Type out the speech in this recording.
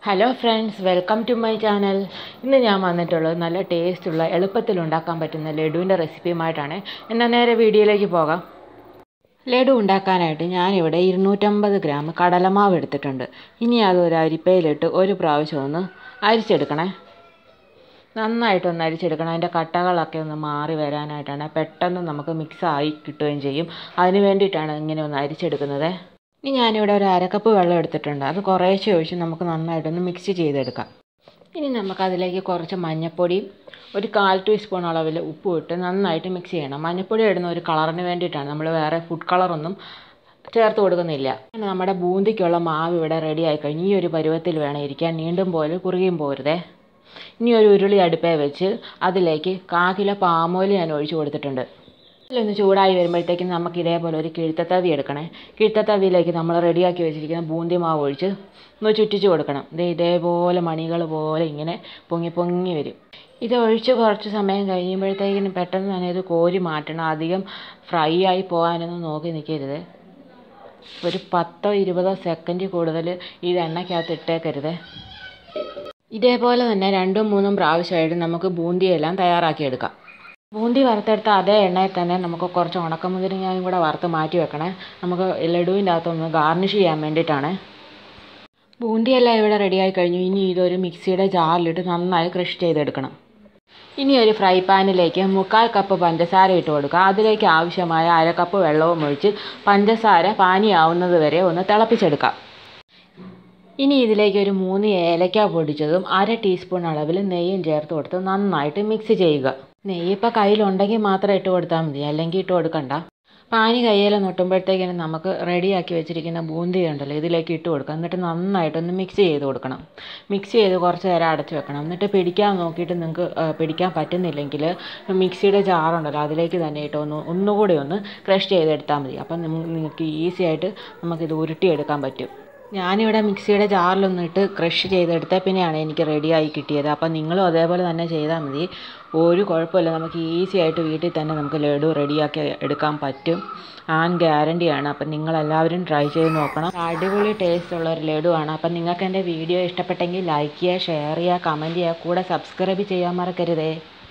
hello friends welcome to my channel ഇന്ന് ഞാൻ വന്നിട്ടുള്ളത് നല്ല ടേസ്റ്റുള്ള എളുപ്പത്തിൽ ഉണ്ടാക്കാൻ പറ്റുന്ന ലഡുവിൻ്റെ റെസിപ്പിയുമായിട്ടാണ് എന്നാൽ നേരെ വീഡിയോയിലേക്ക് പോകാം ലഡു ഉണ്ടാക്കാനായിട്ട് ഞാനിവിടെ ഇരുന്നൂറ്റമ്പത് ഗ്രാം കടലമാവ് എടുത്തിട്ടുണ്ട് ഇനി അത് ഒരു അരിപ്പയിലിട്ട് ഒരു പ്രാവശ്യം ഒന്ന് അരിച്ചെടുക്കണേ നന്നായിട്ടൊന്ന് അരിച്ചെടുക്കണം അതിൻ്റെ കട്ടകളൊക്കെ ഒന്ന് മാറി വരാനായിട്ടാണ് പെട്ടെന്ന് നമുക്ക് മിക്സ് ആയി കിട്ടുകയും ചെയ്യും അതിന് വേണ്ടിയിട്ടാണ് ഇങ്ങനെ ഒന്ന് അരിച്ചെടുക്കുന്നത് ഇനി ഞാനിവിടെ ഒരു അരക്കപ്പ് വെള്ളം എടുത്തിട്ടുണ്ട് അത് കുറേശ്ശെ ഒഴിച്ച് നമുക്ക് നന്നായിട്ടൊന്ന് മിക്സ് ചെയ്തെടുക്കാം ഇനി നമുക്കതിലേക്ക് കുറച്ച് മഞ്ഞൾപ്പൊടിയും ഒരു കാൽ ടീസ്പൂൺ അളവിൽ ഉപ്പും ഇട്ട് നന്നായിട്ട് മിക്സ് ചെയ്യണം മഞ്ഞൾപ്പൊടി ഇടുന്ന ഒരു കളറിന് വേണ്ടിയിട്ടാണ് നമ്മൾ വേറെ ഫുഡ് കളറൊന്നും ചേർത്ത് കൊടുക്കുന്നില്ല അങ്ങനെ നമ്മുടെ ബൂന്തിക്കുള്ള മാവ് ഇവിടെ റെഡി ആയി കഴിഞ്ഞ് ഈ ഒരു പരുവത്തിൽ വേണം ഇരിക്കാൻ നീണ്ടും പോലെ കുറുകിയും പോരുതേ ഇനി ഒരു ഉരുളി അടുപ്പേ വെച്ച് അതിലേക്ക് കാ കിലോ പാമോയിൽ ഞാൻ ഒഴിച്ച് കൊടുത്തിട്ടുണ്ട് ഇതിലൊന്ന് ചൂടായി വരുമ്പോഴത്തേക്കും നമുക്ക് ഇതേപോലെ ഒരു കിഴുത്തത്തവി എടുക്കണേ കിഴുത്തത്തവിയിലേക്ക് നമ്മൾ റെഡിയാക്കി വെച്ചിരിക്കുന്ന ബൂന്തി മാവ് ഒഴിച്ച് ഒന്ന് ചുറ്റിച്ച് കൊടുക്കണം ഇത് ഇതേപോലെ മണികൾ പോലെ ഇങ്ങനെ പൊങ്ങി പൊങ്ങി വരും ഇത് ഒഴിച്ച് കുറച്ച് സമയം കഴിയുമ്പോഴത്തേക്കിനും പെട്ടെന്ന് തന്നെ ഇത് കോരി മാറ്റണം അധികം ഫ്രൈ ആയി പോകാനൊന്നും നോക്കി നിൽക്കരുത് ഒരു പത്തോ ഇരുപതോ സെക്കൻഡ് കൂടുതൽ ഇത് എണ്ണയ്ക്കകത്ത് ഇട്ടേക്കരുത് ഇതേപോലെ തന്നെ രണ്ടും മൂന്നും പ്രാവശ്യമായിട്ട് നമുക്ക് ബൂന്തിയെല്ലാം തയ്യാറാക്കിയെടുക്കാം ബൂന്തി വറുത്തെടുത്ത അതേ എണ്ണയിൽ തന്നെ നമുക്ക് കുറച്ച് ഉണക്കമുന്തിരിങ്ങയും കൂടെ വറുത്ത് മാറ്റി വെക്കണേ നമുക്ക് ലഡുവിൻ്റെ അകത്തൊന്ന് ഗാർണിഷ് ചെയ്യാൻ വേണ്ടിയിട്ടാണ് ബൂന്തിയെല്ലാം ഇവിടെ റെഡിയായി കഴിഞ്ഞു ഇനി ഇതൊരു മിക്സിയുടെ ജാറിലിട്ട് നന്നായി ക്രഷ് ചെയ്തെടുക്കണം ഇനി ഒരു ഫ്രൈ പാനിലേക്ക് മുക്കാൽ കപ്പ് പഞ്ചസാര ഇട്ട് കൊടുക്കുക അതിലേക്ക് ആവശ്യമായ അര കപ്പ് വെള്ളവും ഒഴിച്ച് പഞ്ചസാര പാനിയാവുന്നത് വരെ ഒന്ന് തിളപ്പിച്ചെടുക്കാം ഇനി ഇതിലേക്ക് ഒരു മൂന്ന് ഏലക്ക പൊടിച്ചതും അര ടീസ്പൂൺ അളവിൽ നെയ്യും ചേർത്ത് കൊടുത്ത് നന്നായിട്ട് മിക്സ് ചെയ്യുക നെയ്യ് ഇപ്പോൾ കയ്യിലുണ്ടെങ്കിൽ മാത്രം ഇട്ട് കൊടുത്താൽ മതി അല്ലെങ്കിൽ ഇട്ട് കൊടുക്കണ്ട പാനി കയ്യിൽ നൊട്ടുമ്പോഴത്തേക്കിനും നമുക്ക് റെഡിയാക്കി വെച്ചിരിക്കുന്ന ബൂന്തി ഉണ്ടല്ലോ ഇതിലേക്ക് ഇട്ട് കൊടുക്കാം എന്നിട്ട് നന്നായിട്ടൊന്ന് മിക്സ് ചെയ്ത് കൊടുക്കണം മിക്സ് ചെയ്ത് കുറച്ച് നേരം അടച്ച് വെക്കണം എന്നിട്ട് പിടിക്കാൻ നോക്കിയിട്ട് നിങ്ങൾക്ക് പിടിക്കാൻ പറ്റുന്നില്ലെങ്കിൽ മിക്സിയുടെ ജാറുണ്ടല്ലോ അതിലേക്ക് തന്നെ ഇട്ട് ഒന്ന് ഒന്നുകൂടി ഒന്ന് ക്രഷ് ചെയ്തെടുത്താൽ മതി അപ്പം നിങ്ങൾക്ക് ഈസി ആയിട്ട് നമുക്കിത് ഉരുട്ടിയെടുക്കാൻ പറ്റും ഞാനിവിടെ മിക്സിയുടെ ജാറിലൊന്ന് ഇട്ട് ക്രഷ് ചെയ്തെടുത്ത പിന്നെയാണ് എനിക്ക് റെഡിയായി കിട്ടിയത് അപ്പം നിങ്ങളും അതേപോലെ തന്നെ ചെയ്താൽ മതി ഒരു കുഴപ്പമില്ല നമുക്ക് ഈസി ആയിട്ട് വീട്ടിൽ തന്നെ നമുക്ക് ലഡു റെഡിയാക്കി എടുക്കാൻ പറ്റും ആൻ ഗ്യാരണ്ടിയാണ് അപ്പം നിങ്ങളെല്ലാവരും ട്രൈ ചെയ്ത് നോക്കണം അടിപൊളി ടേസ്റ്റ് ഉള്ള ഒരു ലഡു ആണ് അപ്പം നിങ്ങൾക്ക് എൻ്റെ വീഡിയോ ഇഷ്ടപ്പെട്ടെങ്കിൽ ലൈക്ക് ചെയ്യുക ഷെയർ ചെയ്യുക കമൻറ്റ് ചെയ്യുക കൂടെ സബ്സ്ക്രൈബ് ചെയ്യാൻ മറക്കരുതേ